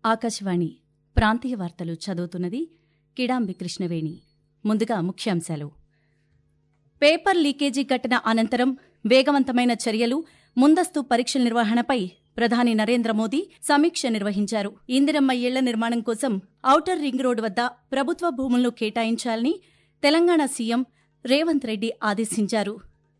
ఆకాశవాణి ప్రాంతీయ వార్తలు చదువుతున్నది కిడాంబి కృష్ణవేణి ముందుగా ముఖ్యాంశాలు పేపర్ లీకేజీ ఘటన అనంతరం వేగవంతమైన చర్యలు ముందస్తు పరీక్షల నిర్వహణపై ప్రధాని నరేంద్ర మోదీ సమీక్ష నిర్వహించారు ఇందిరమ్మ ఇళ్ల నిర్మాణం కోసం ఔటర్ రింగ్ రోడ్డు వద్ద ప్రభుత్వ భూములను కేటాయించాలని తెలంగాణ సీఎం రేవంత్ రెడ్డి ఆదేశించారు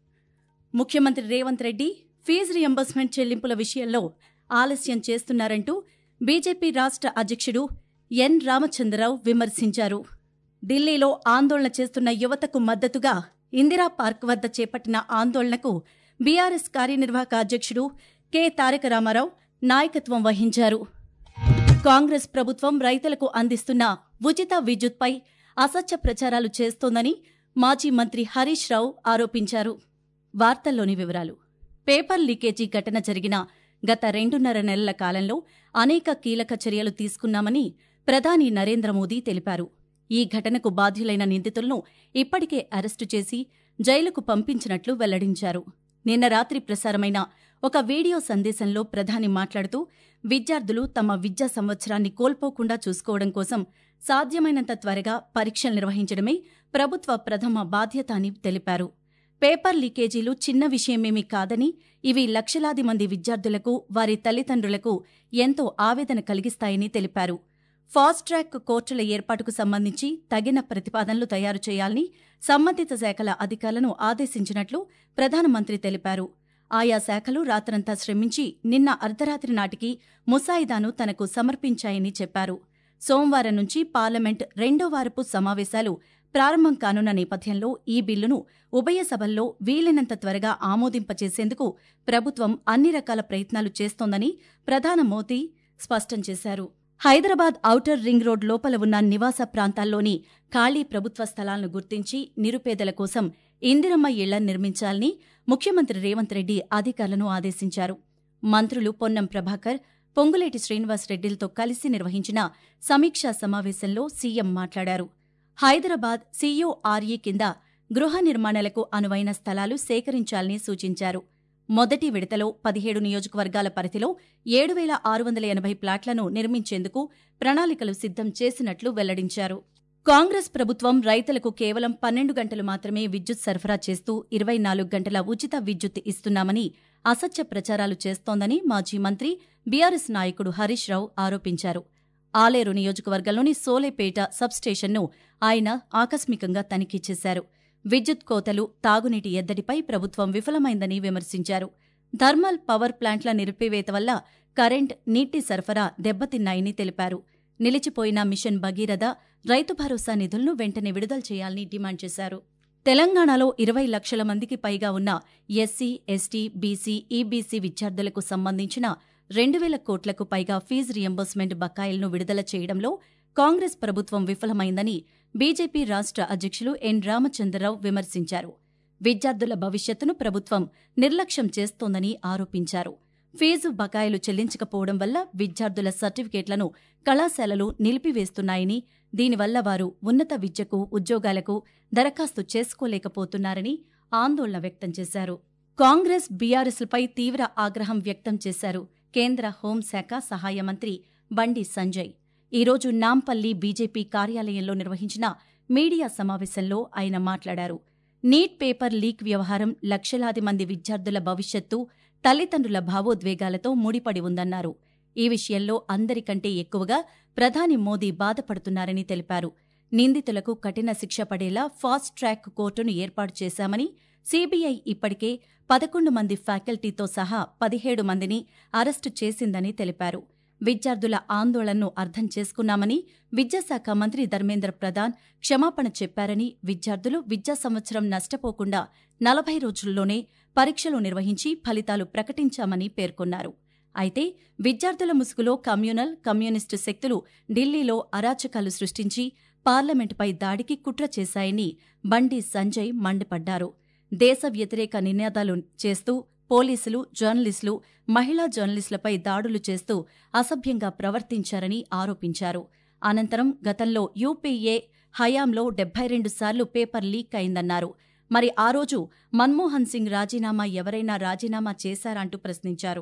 ముఖ్యమంత్రి రేవంత్ రెడ్డి ఫీజు రియంబర్స్మెంట్ చెల్లింపుల విషయంలో ఆలస్యం చేస్తున్నారంటూ బీజేపీ రాష్ట్ర అధ్యక్షుడు ఎన్ రామచంద్రరావు విమర్శించారు ఢిల్లీలో ఆందోళన చేస్తున్న యువతకు మద్దతుగా ఇందిరా పార్క్ వద్ద చేపట్టిన ఆందోళనకు బీఆర్ఎస్ కార్యనిర్వాహక అధ్యక్షుడు కె తారక రామారావు నాయకత్వం వహించారు కాంగ్రెస్ ప్రభుత్వం రైతులకు అందిస్తున్న ఉచిత విద్యుత్పై అసత్య ప్రచారాలు చేస్తోందని మాజీ మంత్రి హరీష్ రావు ఆరోపించారు వార్తల్లోని వివరాలు పేపర్ లీకేజీ ఘటన జరిగిన గత రెండున్నర నెలల కాలంలో అనేక కీలక చర్యలు తీసుకున్నామని ప్రధాని నరేంద్ర మోదీ తెలిపారు ఈ ఘటనకు బాధ్యులైన నిందితులను ఇప్పటికే అరెస్టు చేసి జైలుకు పంపించినట్లు వెల్లడించారు నిన్న రాత్రి ప్రసారమైన ఒక వీడియో సందేశంలో ప్రధాని మాట్లాడుతూ విద్యార్థులు తమ విద్యా సంవత్సరాన్ని కోల్పోకుండా చూసుకోవడం కోసం సాధ్యమైనంత త్వరగా పరీక్షలు నిర్వహించడమే ప్రభుత్వ ప్రథమ బాధ్యత అని తెలిపారు పేపర్ లీకేజీలు చిన్న విషయమేమీ కాదని ఇవి లక్షలాది మంది విద్యార్థులకు వారి తల్లిదండ్రులకు ఎంతో ఆవేదన కలిగిస్తాయని తెలిపారు ఫాస్ట్ ట్రాక్ కోర్టుల ఏర్పాటుకు సంబంధించి తగిన ప్రతిపాదనలు తయారు చేయాలని సంబంధిత శాఖల అధికారులను ఆదేశించినట్లు ప్రధానమంత్రి తెలిపారు ఆయా శాఖలు రాత్రంతా శ్రమించి నిన్న అర్ధరాత్రి నాటికి ముసాయిదాను తనకు సమర్పించాయని చెప్పారు సోమవారం నుంచి పార్లమెంట్ రెండో వారపు సమావేశాలు ప్రారంభం కానున్న నేపథ్యంలో ఈ బిల్లును ఉభయ సభల్లో వీలైనంత త్వరగా ఆమోదింపచేసేందుకు ప్రభుత్వం అన్ని రకాల ప్రయత్నాలు చేస్తోందని ప్రధాన మోదీ స్పష్టం చేశారు హైదరాబాద్ ఔటర్ రింగ్ రోడ్ లోపల ఉన్న నివాస ప్రాంతాల్లోని ఖాళీ ప్రభుత్వ స్థలాలను గుర్తించి నిరుపేదల కోసం ఇందిరమ్మ ఇళ్ల నిర్మించాలని ముఖ్యమంత్రి రేవంత్ రెడ్డి అధికారులను ఆదేశించారు మంత్రులు పొన్నం ప్రభాకర్ పొంగులేటి శ్రీనివాసరెడ్డిలతో కలిసి నిర్వహించిన సమీక్షా సమావేశంలో సీఎం మాట్లాడారు హైదరాబాద్ సీయూఆర్ఈ కింద గృహ నిర్మాణాలకు అనువైన స్థలాలు సేకరించాలని సూచించారు మొదటి విడతలో పదిహేడు నియోజకవర్గాల పరిధిలో ఏడు వేల ఆరు వందల ఎనభై ప్లాట్లను నిర్మించేందుకు ప్రణాళికలు సిద్ధం చేసినట్లు వెల్లడించారు కాంగ్రెస్ ప్రభుత్వం రైతులకు కేవలం పన్నెండు గంటలు మాత్రమే విద్యుత్ సరఫరా చేస్తూ ఇరవై నాలుగు గంటల ఉచిత విద్యుత్ ఇస్తున్నామని అసత్య ప్రచారాలు చేస్తోందని మాజీ మంత్రి బీఆర్ఎస్ నాయకుడు హరీష్ రావు ఆరోపించారు ఆలేరు నియోజకవర్గంలోని సోలేపేట సబ్స్టేషన్ను ఆయన ఆకస్మికంగా తనిఖీ చేశారు విద్యుత్ కోతలు తాగునీటి ఎద్దడిపై ప్రభుత్వం విఫలమైందని విమర్శించారు థర్మల్ పవర్ ప్లాంట్ల నిలిపివేత వల్ల కరెంట్ నీటి సరఫరా దెబ్బతిన్నాయని తెలిపారు నిలిచిపోయిన మిషన్ భగీరథ రైతు భరోసా నిధులను వెంటనే విడుదల చేయాలని డిమాండ్ చేశారు తెలంగాణలో ఇరవై లక్షల మందికి పైగా ఉన్న ఎస్సీ ఎస్టీ బీసీ ఈబీసీ విద్యార్థులకు సంబంధించిన రెండు వేల కోట్లకు పైగా ఫీజు రియంబర్స్మెంట్ బకాయిలను విడుదల చేయడంలో కాంగ్రెస్ ప్రభుత్వం విఫలమైందని బీజేపీ రాష్ట్ర అధ్యక్షులు ఎన్ రామచంద్రరావు విమర్శించారు విద్యార్థుల భవిష్యత్తును ప్రభుత్వం నిర్లక్ష్యం చేస్తోందని ఆరోపించారు ఫీజు బకాయిలు చెల్లించకపోవడం వల్ల విద్యార్థుల సర్టిఫికేట్లను కళాశాలలు నిలిపివేస్తున్నాయని దీనివల్ల వారు ఉన్నత విద్యకు ఉద్యోగాలకు దరఖాస్తు చేసుకోలేకపోతున్నారని ఆందోళన వ్యక్తం చేశారు కాంగ్రెస్ బీఆర్ఎస్లపై తీవ్ర ఆగ్రహం వ్యక్తం చేశారు కేంద్ర హోంశాఖ సహాయ మంత్రి బండి సంజయ్ ఈరోజు నాంపల్లి బీజేపీ కార్యాలయంలో నిర్వహించిన మీడియా సమావేశంలో ఆయన మాట్లాడారు నీట్ పేపర్ లీక్ వ్యవహారం లక్షలాది మంది విద్యార్థుల భవిష్యత్తు తల్లిదండ్రుల భావోద్వేగాలతో ముడిపడి ఉందన్నారు ఈ విషయంలో అందరికంటే ఎక్కువగా ప్రధాని మోదీ బాధపడుతున్నారని తెలిపారు నిందితులకు కఠిన శిక్ష పడేలా ఫాస్ట్ ట్రాక్ కోర్టును ఏర్పాటు చేశామని సీబీఐ ఇప్పటికే పదకొండు మంది ఫ్యాకల్టీతో సహా పదిహేడు మందిని అరెస్టు చేసిందని తెలిపారు విద్యార్థుల ఆందోళనను అర్థం చేసుకున్నామని విద్యాశాఖ మంత్రి ధర్మేంద్ర ప్రధాన్ క్షమాపణ చెప్పారని విద్యార్థులు విద్యా సంవత్సరం నష్టపోకుండా నలభై రోజుల్లోనే పరీక్షలు నిర్వహించి ఫలితాలు ప్రకటించామని పేర్కొన్నారు అయితే విద్యార్థుల ముసుగులో కమ్యూనల్ కమ్యూనిస్టు శక్తులు ఢిల్లీలో అరాచకాలు సృష్టించి పార్లమెంటుపై దాడికి కుట్ర చేశాయని బండి సంజయ్ మండిపడ్డారు దేశ వ్యతిరేక నినాదాలు చేస్తూ పోలీసులు జర్నలిస్టులు మహిళా జర్నలిస్టులపై దాడులు చేస్తూ అసభ్యంగా ప్రవర్తించారని ఆరోపించారు అనంతరం గతంలో యూపీఏ హయాంలో డెబ్బై రెండు సార్లు పేపర్ లీక్ అయిందన్నారు మరి ఆ రోజు మన్మోహన్ సింగ్ రాజీనామా ఎవరైనా రాజీనామా చేశారంటూ ప్రశ్నించారు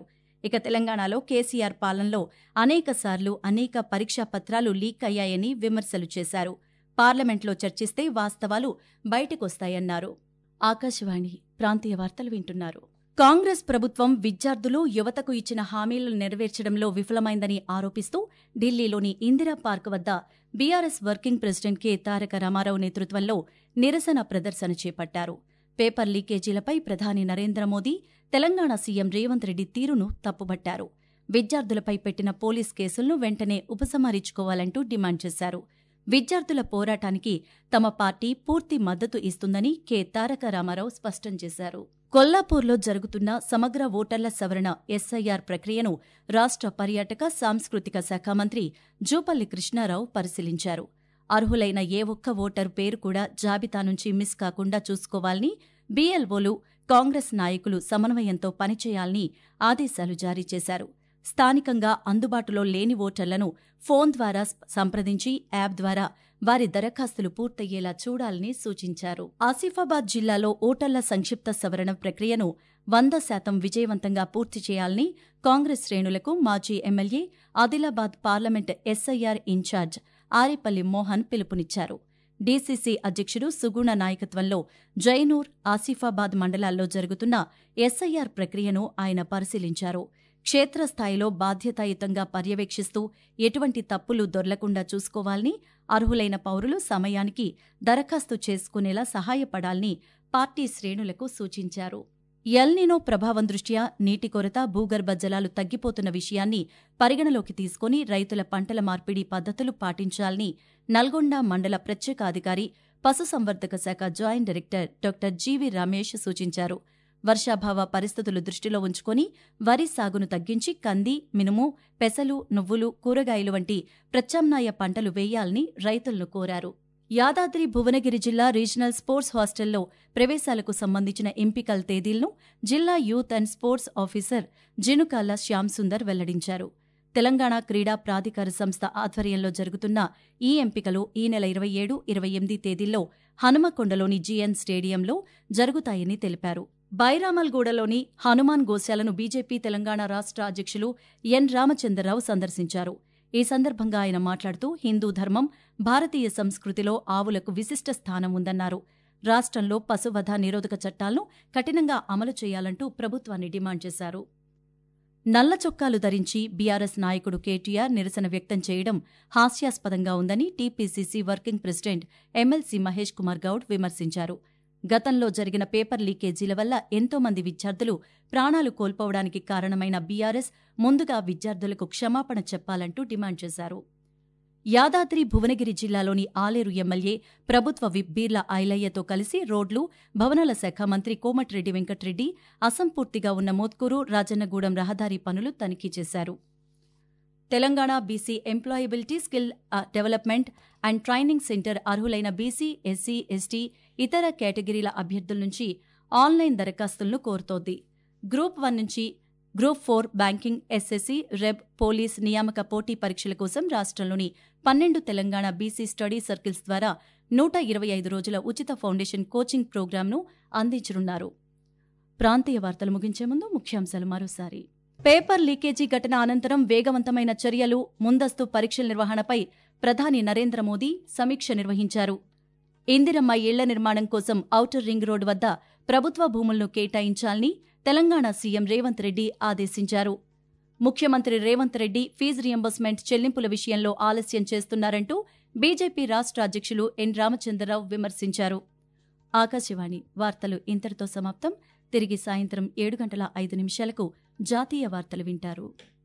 ఇక తెలంగాణలో కేసీఆర్ పాలనలో అనేక సార్లు అనేక పరీక్షా పత్రాలు లీక్ అయ్యాయని విమర్శలు చేశారు పార్లమెంట్లో చర్చిస్తే వాస్తవాలు బయటకొస్తాయన్నారు ఆకాశవాణి ప్రాంతీయ వార్తలు వింటున్నారు కాంగ్రెస్ ప్రభుత్వం విద్యార్థులు యువతకు ఇచ్చిన హామీలను నెరవేర్చడంలో విఫలమైందని ఆరోపిస్తూ ఢిల్లీలోని ఇందిరా పార్క్ వద్ద BRS working president K Taraka Ramarao నేతృత్వంలో నిరసన ప్రదర్శన చేపట్టారు పేపర్ లీకేజీలపై ప్రధాని నరేంద్ర మోదీ తెలంగాణ సీఎం రేవంత్ రెడ్డి తీరును తప్పుబట్టారు విద్యార్థులపై పెట్టిన పోలీస్ కేసులను వెంటనే ఉపసంహరించుకోవాలంటూ డిమాండ్ చేశారు విద్యార్థుల పోరాటానికి తమ పార్టీ పూర్తి మద్దతు ఇస్తుందని కె తారక రామారావు స్పష్టం చేశారు కొల్లాపూర్లో జరుగుతున్న సమగ్ర ఓటర్ల సవరణ ఎస్ఐఆర్ ప్రక్రియను రాష్ట్ర పర్యాటక సాంస్కృతిక శాఖ మంత్రి జూపల్లి కృష్ణారావు పరిశీలించారు అర్హులైన ఏ ఒక్క ఓటరు పేరు కూడా జాబితా నుంచి మిస్ కాకుండా చూసుకోవాలని బీఎల్ఓలు కాంగ్రెస్ నాయకులు సమన్వయంతో పనిచేయాలని ఆదేశాలు జారీ చేశారు స్థానికంగా అందుబాటులో లేని ఓటర్లను ఫోన్ ద్వారా సంప్రదించి యాప్ ద్వారా వారి దరఖాస్తులు పూర్తయ్యేలా చూడాలని సూచించారు ఆసిఫాబాద్ జిల్లాలో ఓటర్ల సంక్షిప్త సవరణ ప్రక్రియను వంద శాతం విజయవంతంగా పూర్తి చేయాలని కాంగ్రెస్ శ్రేణులకు మాజీ ఎమ్మెల్యే Adilabad parliament SIR incharge Arepalli Mohan పిలుపునిచ్చారు డీసీసీ అధ్యక్షుడు సుగుణ నాయకత్వంలో జైనూర్ ఆసిఫాబాద్ మండలాల్లో జరుగుతున్న ఎస్ఐఆర్ ప్రక్రియను ఆయన పరిశీలించారు క్షేత్రస్థాయిలో బాధ్యతాయుతంగా పర్యవేక్షిస్తూ ఎటువంటి తప్పులు దొర్లకుండా చూసుకోవాలని అర్హులైన పౌరులు సమయానికి దరఖాస్తు చేసుకునేలా సహాయపడాలని పార్టీ శ్రేణులకు సూచించారు ఎల్నినో ప్రభావం దృష్ట్యా నీటి కొరత భూగర్భ జలాలు తగ్గిపోతున్న విషయాన్ని పరిగణలోకి తీసుకుని రైతుల పంటల మార్పిడి పద్ధతులు పాటించాలని నల్గొండ మండల ప్రత్యేక అధికారి పశుసంవర్ధక శాఖ joint director doctor G V Ramesh సూచించారు వర్షాభావ పరిస్థితులు దృష్టిలో ఉంచుకొని వరి సాగును తగ్గించి కంది మినుము పెసలు నువ్వులు కూరగాయలు వంటి ప్రత్యామ్నాయ పంటలు వేయాలని రైతులను కోరారు యాదాద్రి భువనగిరి జిల్లా రీజనల్ స్పోర్ట్స్ హాస్టల్లో ప్రవేశాలకు సంబంధించిన ఎంపికల తేదీలను జిల్లా youth and sports officer Jinukala Shyam Sundar వెల్లడించారు తెలంగాణ క్రీడా ప్రాధికార సంస్థ ఆధ్వర్యంలో జరుగుతున్న ఈ ఎంపికలు ఈ నెల ఇరవై ఏడు ఇరవై ఎనిమిది తేదీల్లో హనుమకొండలోని జీఎన్ స్టేడియంలో జరుగుతాయని తెలిపారు బైరామల్గూడలోని హనుమాన్ గోశాలను బీజేపీ తెలంగాణ రాష్ట్ర అధ్యక్షులు ఎన్ రామచంద్రరావు సందర్శించారు ఈ సందర్భంగా ఆయన మాట్లాడుతూ హిందూ ధర్మం భారతీయ సంస్కృతిలో ఆవులకు విశిష్ట స్థానం ఉందన్నారు రాష్ట్రంలో పశువధ నిరోధక చట్టాలను కఠినంగా అమలు చేయాలంటూ ప్రభుత్వాన్ని డిమాండ్ చేశారు నల్ల చొక్కాలు ధరించి బీఆర్ఎస్ నాయకుడు కేటీఆర్ నిరసన వ్యక్తం చేయడం హాస్యాస్పదంగా ఉందని TPCC working president MLC Mahesh Kumar Goud విమర్శించారు గతంలో జరిగిన పేపర్ లీకేజీల వల్ల ఎంతో మంది విద్యార్థులు ప్రాణాలు కోల్పోవడానికి కారణమైన బీఆర్ఎస్ ముందుగా విద్యార్థులకు క్షమాపణ చెప్పాలంటూ డిమాండ్ చేశారు యాదాద్రి భువనగిరి జిల్లాలోని ఆలేరు ఎమ్మెల్యే ప్రభుత్వ విప్ బీర్ల ఐలయ్యతో కలిసి రోడ్లు భవనాల శాఖ మంత్రి కోమటిరెడ్డి వెంకట్రెడ్డి అసంపూర్తిగా ఉన్న మోత్కూరు రాజన్నగూడెం రహదారి పనులు తనిఖీ చేశారు Telangana BC employability skill development and training center అర్హులైన బీసీ ఎస్సీ ఎస్టీ ఇతర కేటగిరీల అభ్యర్థుల నుంచి ఆన్లైన్ దరఖాస్తులను కోరుతోంది గ్రూప్ వన్ నుంచి గ్రూప్ ఫోర్ బ్యాంకింగ్ ఎస్ఎస్సీ రెబ్ పోలీస్ నియామక పోటీ పరీక్షల కోసం రాష్ట్రంలోని పన్నెండు తెలంగాణ బీసీ స్టడీ సర్కిల్స్ ద్వారా నూట ఇరవై ఐదు రోజుల ఉచిత ఫౌండేషన్ కోచింగ్ ప్రోగ్రాంను అందించనున్నారు ప్రాంతీయ వార్తలు ముగించే ముందు ముఖ్యాంశాలు మరోసారి పేపర్ లీకేజీ ఘటన అనంతరం వేగవంతమైన చర్యలు ముందస్తు పరీక్షల నిర్వహణపై ప్రధాని నరేంద్ర మోదీ సమీక్ష నిర్వహించారు ఇందిరమ్మ ఇళ్ల నిర్మాణం కోసం ఔటర్ రింగ్ రోడ్డు వద్ద ప్రభుత్వ భూములను కేటాయించాలని తెలంగాణ సీఎం రేవంత్ రెడ్డి ఆదేశించారు ముఖ్యమంత్రి రేవంత్ రెడ్డి ఫీజు రియంబర్స్మెంట్ చెల్లింపుల విషయంలో ఆలస్యం చేస్తున్నారంటూ బీజేపీ రాష్ట్ర అధ్యక్షులు ఎన్ రామచంద్రరావు విమర్శించారు ఆకాశవాణి వార్తలు ఇంతటితో సమాప్తం తిరిగి సాయంత్రం ఏడు గంటల ఐదు నిమిషాలకు జాతీయ వార్తలు వింటారు